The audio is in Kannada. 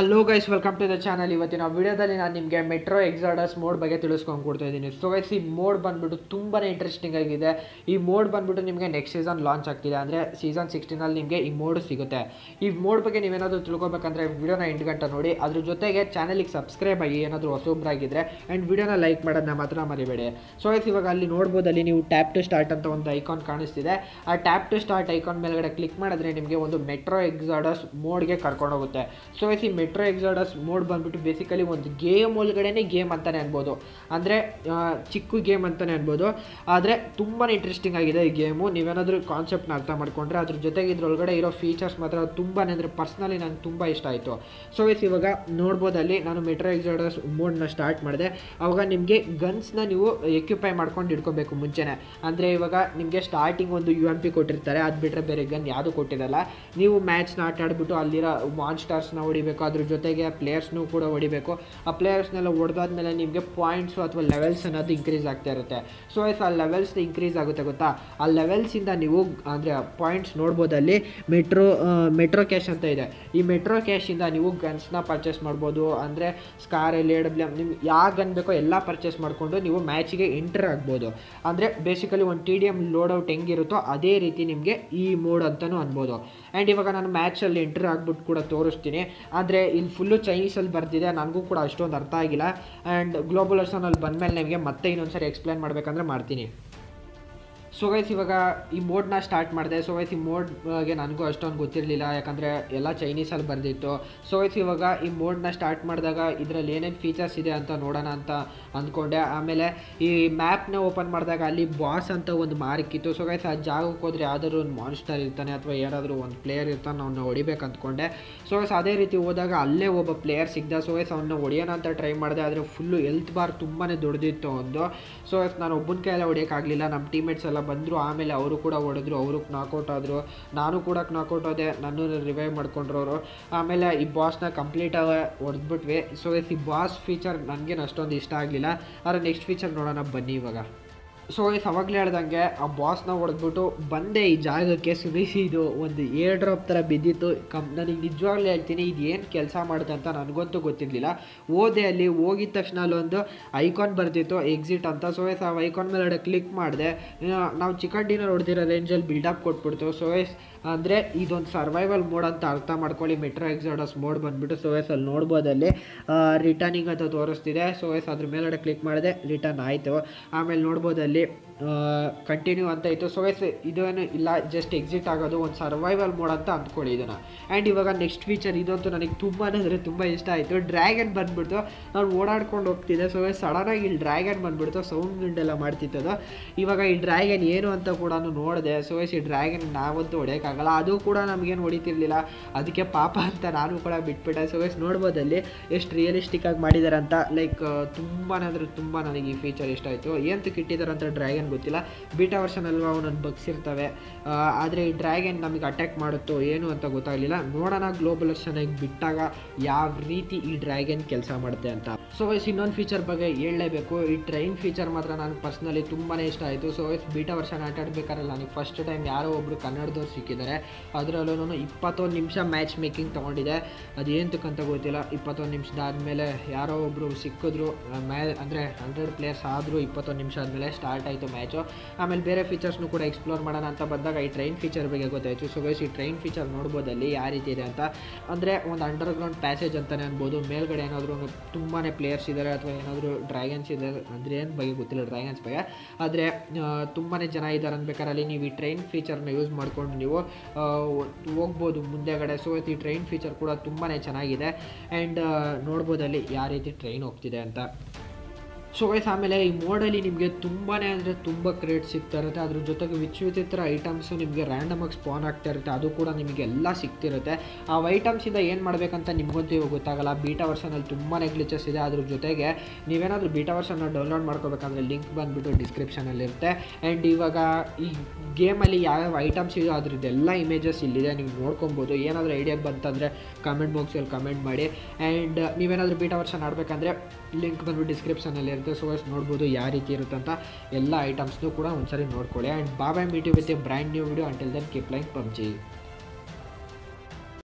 hello guys welcome to the channel ಇವತ್ತಿನ ವಿಡಿಯೋದಲ್ಲಿ ನಾನು ನಿಮಗೆ ಮೆಟ್ರೋ ಎಕ್ಸಾಡಸ್ ಮೋಡ್ ಬಗ್ಗೆ ತಿಳಿಸ್ಕೊಂಡು ಕೊಡ್ತಾ ಇದ್ದೀನಿ ಸೊ ಗೈಸ್ ಈ ಮೋಡ್ ಬಂದ್ಬಿಟ್ಟು ತುಂಬಾ ಇಂಟ್ರೆಸ್ಟಿಂಗ್ ಆಗಿದೆ ಈ ಮೋಡ್ ಬಂದ್ಬಿಟ್ಟು ನಿಮಗೆ ನೆಕ್ಸ್ಟ್ ಸೀಸನ್ ಲಾಂಚ್ ಆಗ್ತಿದೆ ಅಂದರೆ ಸೀಸನ್ ಸಿಕ್ಸ್ಟೀನಲ್ಲಿ ನಿಮಗೆ ಈ ಮೋಡ್ ಸಿಗುತ್ತೆ ಈ ಮೋಡ್ ಬಗ್ಗೆ ನೀವೇನಾದರೂ ತಿಳ್ಕೊಬೇಕಂದ್ರೆ ವಿಡಿಯೋನ ಎಂಟು ಗಂಟೆ ನೋಡಿ ಅದ್ರ ಜೊತೆಗೆ ಚಾನಲಿಗೆ ಸಬ್ಸ್ಕ್ರೈಬ್ ಆಗಿ ಏನಾದರೂ ಹೊಸೊಬ್ಬರಾಗಿದ್ದರೆ ಆ್ಯಂಡ್ ವಿಡಿಯೋನ ಲೈಕ್ ಮಾಡೋದನ್ನ ಮಾತ್ರ ಮರಿಬೇಡಿ ಸೊ ಗೈಸ್ ಇವಾಗ ಅಲ್ಲಿ ನೋಡ್ಬೋದು ಅಲ್ಲಿ ನೀವು ಟ್ಯಾಪ್ ಟು ಸ್ಟಾರ್ಟ್ ಅಂತ ಒಂದು ಐಕಾನ್ ಕಾಣಿಸ್ತಿದೆ ಆ ಟ್ಯಾಪ್ ಟು ಸ್ಟಾರ್ಟ್ ಐಕಾನ್ ಮೇಲ್ಗಡೆ ಕ್ಲಿಕ್ ಮಾಡಿದ್ರೆ ನಿಮಗೆ ಒಂದು ಮೆಟ್ರೋ ಎಕ್ಸಾಡಸ್ ಮೋಡ್ಗೆ ಕರ್ಕೊಂಡು ಹೋಗುತ್ತೆ ಸೊ ಗೈಸ್ ಈ ಮೆಟ್ರೋ ಎಕ್ಸಾಡಸ್ ಮೋಡ್ ಬಂದ್ಬಿಟ್ಟು ಬೇಸಿಕಲಿ ಒಂದು ಗೇಮ್ ಒಳಗಡೆನೇ ಗೇಮ್ ಅಂತಲೇ ಅನ್ಬೋದು ಅಂದರೆ ಚಿಕ್ಕ ಗೇಮ್ ಅಂತಲೇ ಅನ್ಬೋದು ಆದರೆ ತುಂಬಾ ಇಂಟ್ರೆಸ್ಟಿಂಗ್ ಆಗಿದೆ ಈ ಗೇಮು ನೀವೇನಾದರೂ ಕಾನ್ಸೆಪ್ಟ್ನ ಅರ್ಥ ಮಾಡ್ಕೊಂಡ್ರೆ ಅದ್ರ ಜೊತೆಗೆ ಇದ್ರೊಳಗಡೆ ಇರೋ ಫೀಚರ್ಸ್ ಮಾತ್ರ ತುಂಬಾ ಅಂದರೆ ಪರ್ಸ್ನಲಿ ನಂಗೆ ತುಂಬ ಇಷ್ಟ ಆಯಿತು ಸೊ ಗೈಸ್ ಇವಾಗ ನೋಡ್ಬೋದು ಅಲ್ಲಿ ನಾನು ಮೆಟ್ರೋ ಎಕ್ಸಾಡಸ್ ಮೋಡ್ನ ಸ್ಟಾರ್ಟ್ ಮಾಡಿದೆ ಅವಾಗ ನಿಮಗೆ ಗನ್ಸ್ನ ನೀವು ಎಕ್ಯುಪೈ ಮಾಡ್ಕೊಂಡು ಇಟ್ಕೋಬೇಕು ಮುಂಚೆನೇ ಅಂದರೆ ಇವಾಗ ನಿಮಗೆ ಸ್ಟಾರ್ಟಿಂಗ್ ಒಂದು ಯು ಎಮ್ ಪಿ ಕೊಟ್ಟಿರ್ತಾರೆ ಅದು ಬಿಟ್ಟರೆ ಬೇರೆ ಗನ್ ಯಾವುದು ಕೊಟ್ಟಿರಲ್ಲ ನೀವು ಮ್ಯಾಚ್ನ ಆಟ ಆಡ್ಬಿಟ್ಟು ಅಲ್ಲಿರೋ ಮಾನ್ಸ್ಟರ್ಸ್ನ ಹೊಡಿಬೇಕು ಅದ್ರ ಜೊತೆಗೆ ಪ್ಲೇಯರ್ಸ್ನೂ ಕೂಡ ಹೊಡಿಬೇಕು ಆ ಪ್ಲೇಯರ್ಸ್ನೆಲ್ಲ ಹೊಡೆದಾದ್ಮೇಲೆ ನಿಮಗೆ ಪಾಯಿಂಟ್ಸು ಅಥವಾ ಲೆವೆಲ್ಸ್ ಅನ್ನೋದು ಇಂಕ್ರೀಸ್ ಆಗ್ತಾ ಇರುತ್ತೆ ಸೊ ಎಸ್ ಆ ಲೆವೆಲ್ಸ್ ಇಂಕ್ರೀಸ್ ಆಗುತ್ತೆ ಗೊತ್ತಾ ಆ ಲೆವೆಲ್ಸಿಂದ ನೀವು ಅಂದರೆ ಪಾಯಿಂಟ್ಸ್ ನೋಡ್ಬೋದು ಅಲ್ಲಿ ಮೆಟ್ರೋ ಮೆಟ್ರೋ ಕ್ಯಾಶ್ ಅಂತ ಇದೆ ಈ ಮೆಟ್ರೋ ಕ್ಯಾಶಿಂದ ನೀವು ಗನ್ಸ್ನ ಪರ್ಚೇಸ್ ಮಾಡ್ಬೋದು ಅಂದರೆ ಸ್ಕಾರ್ ಎಲ್ ಎ ಡಬ್ಲ್ಯೂ ನಿಮ್ಗೆ ಯಾವ ಗನ್ ಬೇಕೋ ಎಲ್ಲ ಪರ್ಚೇಸ್ ಮಾಡಿಕೊಂಡು ನೀವು ಮ್ಯಾಚಿಗೆ ಎಂಟರ್ ಆಗ್ಬೋದು ಅಂದರೆ ಬೇಸಿಕಲಿ ಒಂದು ಟಿ ಡಿ ಎಮ್ ಲೋಡೌಟ್ ಹೆಂಗಿರುತ್ತೋ ಅದೇ ರೀತಿ ನಿಮಗೆ ಈ ಮೋಡ್ ಅಂತಲೂ ಅನ್ಬೋದು ಆ್ಯಂಡ್ ಇವಾಗ ನಾನು ಮ್ಯಾಚಲ್ಲಿ ಎಂಟರ್ ಆಗ್ಬಿಟ್ಟು ಕೂಡ ತೋರಿಸ್ತೀನಿ ಆದರೆ ಇಲ್ಲಿ ಫುಲ್ಲು ಚೈನೀಸಲ್ಲಿ ಬರ್ತಿದೆ ನನಗೂ ಕೂಡ ಅಷ್ಟೊಂದು ಅರ್ಥ ಆಗಿಲ್ಲ ಆ್ಯಂಡ್ ಗ್ಲೋಬಲೈಸನಲ್ಲಿ ಬಂದಮೇಲೆ ನಿಮಗೆ ಮತ್ತೆ ಇನ್ನೊಂದು ಸರಿ ಎಕ್ಸ್ಪ್ಲೇನ್ ಮಾಡಬೇಕಂದ್ರೆ ಮಾಡ್ತೀನಿ ಸೊ ಗೈಸ್ ಇವಾಗ ಈ ಮೋಡ್ನ ಸ್ಟಾರ್ಟ್ ಮಾಡಿದೆ ಸೊ ಗೈಸ್ ಈ ಮೋಡ್ಗೆ ನನಗೂ ಅಷ್ಟೊಂದು ಗೊತ್ತಿರಲಿಲ್ಲ ಯಾಕಂದರೆ ಎಲ್ಲ ಚೈನೀಸಲ್ಲಿ ಬರೆದಿತ್ತು ಸೊ ಗೈಸ್ ಇವಾಗ ಈ ಮೋಡ್ನ ಸ್ಟಾರ್ಟ್ ಮಾಡಿದಾಗ ಇದರಲ್ಲಿ ಏನೇನು ಫೀಚರ್ಸ್ ಇದೆ ಅಂತ ನೋಡೋಣ ಅಂತ ಅಂದ್ಕೊಂಡೆ ಆಮೇಲೆ ಈ ಮ್ಯಾಪ್ನ ಓಪನ್ ಮಾಡಿದಾಗ ಅಲ್ಲಿ ಬಾಸ್ ಅಂತ ಒಂದು ಮಾರ್ಕ್ ಇತ್ತು ಸೊ ಗೈಸ್ ಆ ಜಾಗಕ್ಕೆ ಹೋದರೆ ಯಾವ್ದಾದ್ರು ಒಂದು ಮಾನ್ಸ್ಟರ್ ಇರ್ತಾನೆ ಅಥವಾ ಯಾರಾದರೂ ಒಂದು ಪ್ಲೇಯರ್ ಇರ್ತಾನೆ ಅವನ್ನ ಹೊಡಿಬೇಕು ಅಂದ್ಕೊಂಡೆ ಸೊ ಗೈಸ್ ಅದೇ ರೀತಿ ಹೋದಾಗ ಅಲ್ಲೇ ಒಬ್ಬ ಪ್ಲೇಯರ್ ಸಿಗ್ದ ಸೊ ಗೈಸ್ ಅವನ್ನ ಹೊಡಿಯೋಣ ಅಂತ ಟ್ರೈ ಮಾಡಿದೆ ಆದರೆ ಫುಲ್ಲು ಹೆಲ್ತ್ ಬಾರ್ ತುಂಬಾ ದೊಡ್ಡದಿತ್ತು ಒಂದು ಸೊ ಗೈಸ್ ನಾನು ಒಬ್ಬನ ಕೈಯೆಲ್ಲ ಹೊಡಿಯೋಕ್ಕಾಗಲಿಲ್ಲ ನಮ್ಮ ಟೀಮೇಟ್ಸ್ ಎಲ್ಲ ಬಂದರು ಆಮೇಲೆ ಅವರು ಕೂಡ ಹೊಡೆದ್ರು ಅವರು ನಾಕೌಟ್ ಆದರು ನಾನು ಕೂಡ ನಾಕೌಟ್ ಆದೆ ನನ್ನನ್ನು ರಿವೈವ್ ಮಾಡ್ಕೊಂಡ್ರು ಅವರು ಆಮೇಲೆ ಈ ಬಾಸ್ನ ಕಂಪ್ಲೀಟಾಗಿ ಹೊಡೆದ್ಬಿಟ್ವಿ ಸೊ ಈ ಬಾಸ್ ಫೀಚರ್ ನನಗೇನು ಅಷ್ಟೊಂದು ಇಷ್ಟ ಆಗಲಿಲ್ಲ ಆದರೆ ನೆಕ್ಸ್ಟ್ ಫೀಚರ್ ನೋಡೋಣ ಬನ್ನಿ ಇವಾಗ ಸೊ ಗೈಸ್ ಅವಾಗಲೇ ಹೇಳ್ದಂಗೆ ಆ ಬಾಸ್ನ ಹೊಡೆದ್ಬಿಟ್ಟು ಬಂದೆ ಈ ಜಾಗಕ್ಕೆ ಸುನಿಸಿ ಇದು ಒಂದು ಏರ್ ಡ್ರಾಪ್ ಥರ ಬಿದ್ದಿತ್ತು ಕಮ್ ನನಗೆ ನಿಜವಾಗ್ಲೂ ಹೇಳ್ತೀನಿ ಇದು ಏನು ಕೆಲಸ ಮಾಡುತ್ತೆ ಅಂತ ನನಗಂತೂ ಗೊತ್ತಿರಲಿಲ್ಲ ಹೋದೆ ಅಲ್ಲಿ ಹೋಗಿದ ತಕ್ಷಣ ಅಲ್ಲೊಂದು ಐಕಾನ್ ಬರ್ತಿತ್ತು ಎಕ್ಸಿಟ್ ಅಂತ ಸೊ ಗೈಸ್ ಆ ಐಕಾನ್ ಮೇಲ್ಗಡೆ ಕ್ಲಿಕ್ ಮಾಡಿದೆ ನಾವು ಚಿಕನ್ ಡಿನ್ನರ್ ಹೊಡೆದಿರೋ ರೇಂಜಲ್ಲಿ ಬಿಲ್ಡಪ್ ಕೊಟ್ಬಿಡ್ತು ಸೊ ಗೈಸ್ ಅಂದರೆ ಇದೊಂದು ಸರ್ವೈವಲ್ ಮೋಡ್ ಅಂತ ಅರ್ಥ ಮಾಡ್ಕೊಳ್ಳಿ ಮೆಟ್ರೋ ಎಕ್ಸಾಡಸ್ ಮೋಡ್ ಬಂದುಬಿಟ್ಟು ಸೊ ಎಸ್ ಅಲ್ಲಿ ನೋಡ್ಬೋದು ಅಲ್ಲಿ ರಿಟರ್ನಿಂಗ್ ಅಂತ ತೋರಿಸ್ತಿದೆ ಸೊ ಎಸ್ ಅದ್ರ ಮೇಲ್ಗಡೆ ಕ್ಲಿಕ್ ಮಾಡಿದೆ ರಿಟರ್ನ್ ಆಯಿತು ಆಮೇಲೆ ನೋಡ್ಬೋದು ಅಲ್ಲಿ ಕಂಟಿನ್ಯೂ ಅಂತ ಇತ್ತು ಸೊ ಎಸ್ ಇದೇನು ಇಲ್ಲ ಜಸ್ಟ್ ಎಕ್ಸಿಟ್ ಆಗೋದು ಒಂದು ಸರ್ವೈವಲ್ ಮೋಡ್ ಅಂತ ಅಂದ್ಕೊಳ್ಳಿ ಇದನ್ನು ಆ್ಯಂಡ್ ಇವಾಗ ನೆಕ್ಸ್ಟ್ ಫೀಚರ್ ಇದಂತೂ ನನಗೆ ತುಂಬಾ ಅಂದರೆ ತುಂಬ ಇಷ್ಟ ಆಯಿತು ಡ್ರ್ಯಾಗನ್ ಬಂದುಬಿಡ್ತು ನಾನು ಓಡಾಡ್ಕೊಂಡು ಹೋಗ್ತಿದ್ದೆ ಸೊ ಸಡನ್ನಾಗಿ ಇಲ್ಲಿ ಡ್ರ್ಯಾಗನ್ ಬಂದುಬಿಡ್ತು ಸೌಂಡ್ ಗಿಂಡೆಲ್ಲ ಮಾಡ್ತಿತ್ತದು ಇವಾಗ ಈ ಡ್ರ್ಯಾಗನ್ ಏನು ಅಂತ ಕೂಡ ನೋಡಿದೆ ಸೊ ಎಸ್ ಈ ಡ್ರ್ಯಾಗನ್ ನಾವಂತೂ ಹೊಡೆಯೋಕ್ಕಾಗಲ್ಲ ಅದು ಕೂಡ ನಮಗೇನು ಹೊಡಿತಿರ್ಲಿಲ್ಲ ಅದಕ್ಕೆ ಪಾಪ ಅಂತ ನಾನು ಕೂಡ ಬಿಟ್ಬಿಟ್ಟೆ ಸೊ ಎಸ್ ನೋಡ್ಬೋದಲ್ಲಿ ಎಷ್ಟು ರಿಯಲಿಸ್ಟಿಕ್ ಆಗಿ ಮಾಡಿದ್ದಾರೆ ಅಂತ ಲೈಕ್ ತುಂಬಾ ಅಂದರೆ ತುಂಬ ನನಗೆ ಈ ಫೀಚರ್ ಇಷ್ಟ ಆಯಿತು ಏನಂತಕ್ಕೆ ಇಟ್ಟಿದ್ದಾರೆ ಅಂತ ಡ್ರ್ಯಾಗನ್ ಗೊತ್ತಿಲ್ಲ ಬೀಟಾ ವರ್ಷನ್ ಅಲ್ವಾ ಅವನೊಂದು ಬಗ್ಸ್ ಇರ್ತವೆ ಆದರೆ ಈ ಡ್ರ್ಯಾಗನ್ ನಮಗೆ ಅಟ್ಯಾಕ್ ಮಾಡುತ್ತೋ ಏನು ಅಂತ ಗೊತ್ತಾಗಲಿಲ್ಲ ನೋಡೋಣ ಗ್ಲೋಬಲ್ ಚೆನ್ನಾಗಿ ಬಿಟ್ಟಾಗ ಯಾವ ರೀತಿ ಈ ಡ್ರ್ಯಾಗನ್ ಕೆಲಸ ಮಾಡುತ್ತೆ ಅಂತ ಸೊ ವೈಸ್ ಇನ್ನೊಂದು ಫೀಚರ್ ಬಗ್ಗೆ ಹೇಳಲೇಬೇಕು ಈ ಟ್ರೈನ್ ಫೀಚರ್ ಮಾತ್ರ ನಾನು ಪರ್ಸ್ನಲಿ ತುಂಬಾ ಇಷ್ಟ ಆಯಿತು ಸೊ ವೈಸ್ ಬೀಟಾ ವರ್ಷನ್ ಆಟ ಆಡ್ಬೇಕಾದ್ರೆ ನನಗೆ ಫಸ್ಟ್ ಟೈಮ್ ಯಾರೋ ಒಬ್ಬರು ಕನ್ನಡದವ್ರು ಸಿಕ್ಕಿದ್ದಾರೆ ಅದರಲ್ಲೂ ಇಪ್ಪತ್ತೊಂದು ನಿಮಿಷ ಮ್ಯಾಚ್ ಮೇಕಿಂಗ್ ತೊಗೊಂಡಿದೆ ಅದೇಂತಕ್ಕಂತ ಗೊತ್ತಿಲ್ಲ ಇಪ್ಪತ್ತೊಂದು ನಿಮಿಷದಾದಮೇಲೆ ಯಾರೋ ಒಬ್ಬರು ಸಿಕ್ಕಿದ್ರು ಮ್ಯಾ ಅಂದರೆ ಹಂಡ್ರೆಡ್ ಪ್ಲೇಯರ್ಸ್ ಆದರೂ ಇಪ್ಪತ್ತೊಂದು ನಿಮಿಷ ಆದಮೇಲೆ ಸ್ಟಾರ್ಟ್ ಆಯಿತು ಮ್ಯಾಚು ಆಮೇಲೆ ಬೇರೆ ಫೀಚರ್ಸ್ನು ಕೂಡ ಎಕ್ಸ್ಪ್ಲೋರ್ ಮಾಡೋಣ ಅಂತ ಬಂದಾಗ ಈ ಟ್ರೈನ್ ಫೀಚರ್ ಬಗ್ಗೆ ಗೊತ್ತಾಯಿತು ಸೊ ಗೈಸ್ ಈ ಟ್ರೈನ್ ಫೀಚರ್ ನೋಡ್ಬೋದಲ್ಲಿ ಯಾವ ರೀತಿ ಇದೆ ಅಂತ ಅಂದರೆ ಒಂದು ಅಂಡರ್ಗ್ರೌಂಡ್ ಪ್ಯಾಸೇಜ್ ಅಂತಲೇ ಅನ್ಬೋದು ಮೇಲ್ಗಡೆ ಏನಾದರೂ ತುಂಬಾ ಪ್ಲೇಯರ್ಸ್ ಇದ್ದಾರೆ ಅಥವಾ ಏನಾದರೂ ಡ್ರ್ಯಾಗನ್ಸ್ ಇದ್ದಾರೆ ಅಂದರೆ ಏನು ಬಗ್ಗೆ ಗೊತ್ತಿಲ್ಲ ಡ್ರ್ಯಾಗನ್ಸ್ ಬಗ್ಗೆ ಆದರೆ ತುಂಬಾ ಜನ ಇದ್ದಾರೆ ಅನ್ಬೇಕಾದ್ರೆ ಅಲ್ಲಿ ನೀವು ಈ ಟ್ರೈನ್ ಫೀಚರ್ನ ಯೂಸ್ ಮಾಡ್ಕೊಂಡು ನೀವು ಹೋಗ್ಬೋದು ಮುಂದೆಗಡೆ ಸೊ ಈ ಟ್ರೈನ್ ಫೀಚರ್ ಕೂಡ ತುಂಬಾ ಚೆನ್ನಾಗಿದೆ ಆ್ಯಂಡ್ ನೋಡ್ಬೋದಲ್ಲಿ ಯಾವ ರೀತಿ ಟ್ರೈನ್ ಹೋಗ್ತಿದೆ ಅಂತ ಸೊ ಗೈಸ್ ಆಮೇಲೆ ಈ ಮೋಡಲ್ಲಿ ನಿಮಗೆ ತುಂಬಾ ಅಂದರೆ ತುಂಬ ಕ್ರೇಟ್ ಸಿಗ್ತಾ ಇರುತ್ತೆ ಅದ್ರ ಜೊತೆಗೆ ವಿಚ್ ವಿಚಿತ್ರ ಐಟಮ್ಸು ನಿಮಗೆ ರ್ಯಾಂಡಮಾಗಿ ಸ್ಪಾನ್ ಆಗ್ತಾ ಇರುತ್ತೆ ಅದು ಕೂಡ ನಿಮಗೆ ಎಲ್ಲ ಸಿಗ್ತಿರುತ್ತೆ ಆ ಐಟಮ್ಸಿಂದ ಏನು ಮಾಡಬೇಕಂತ ನಿಮಗಂತೂ ಇವಾಗ ಗೊತ್ತಾಗಲ್ಲ ಬೀಟಾ ವರ್ಷನಲ್ಲಿ ತುಂಬಾ ಗ್ಲಿಚಸ್ ಇದೆ ಅದ್ರ ಜೊತೆಗೆ ನೀವೇನಾದರೂ ಬೀಟಾ ವರ್ಷನ್ನ ಡೌನ್ಲೋಡ್ ಮಾಡ್ಕೋಬೇಕಂದ್ರೆ ಲಿಂಕ್ ಬಂದುಬಿಟ್ಟು ಡಿಸ್ಕ್ರಿಪ್ಷನಲ್ಲಿರುತ್ತೆ ಆ್ಯಂಡ್ ಇವಾಗ ಈ ಗೇಮಲ್ಲಿ ಯಾವ್ಯಾವ ಐಟಮ್ಸ್ ಇದೆಯೋ ಅದ್ರದ್ದೆಲ್ಲ ಇಮೇಜಸ್ ಇಲ್ಲಿದೆ ನೀವು ನೋಡ್ಕೊಬೋದು ಏನಾದರೂ ಐಡಿಯಾ ಬಂತಂದರೆ ಕಮೆಂಟ್ ಬಾಕ್ಸಲ್ಲಿ ಕಮೆಂಟ್ ಮಾಡಿ ಆ್ಯಂಡ್ ನೀವೇನಾದರೂ ಬೀಟಾ ವರ್ಷನ್ ಆಡಬೇಕಂದ್ರೆ ಲಿಂಕ್ ಬಂದ್ಬಿಟ್ಟು ಡಿಸ್ಕ್ರಿಪ್ಷನಲ್ಲಿ ಇರುತ್ತೆ ಸೊ ಅಷ್ಟು ನೋಡ್ಬೋದು ಯಾವ ರೀತಿ ಇರುತ್ತೆ ಅಂತ ಎಲ್ಲ ಐಟಮ್ಸ್ನು ಕೂಡ ಒಂದ್ಸರಿ ನೋಡ್ಕೊಳ್ಳಿ and bye bye meet you with a brand new video until then keep like PUBG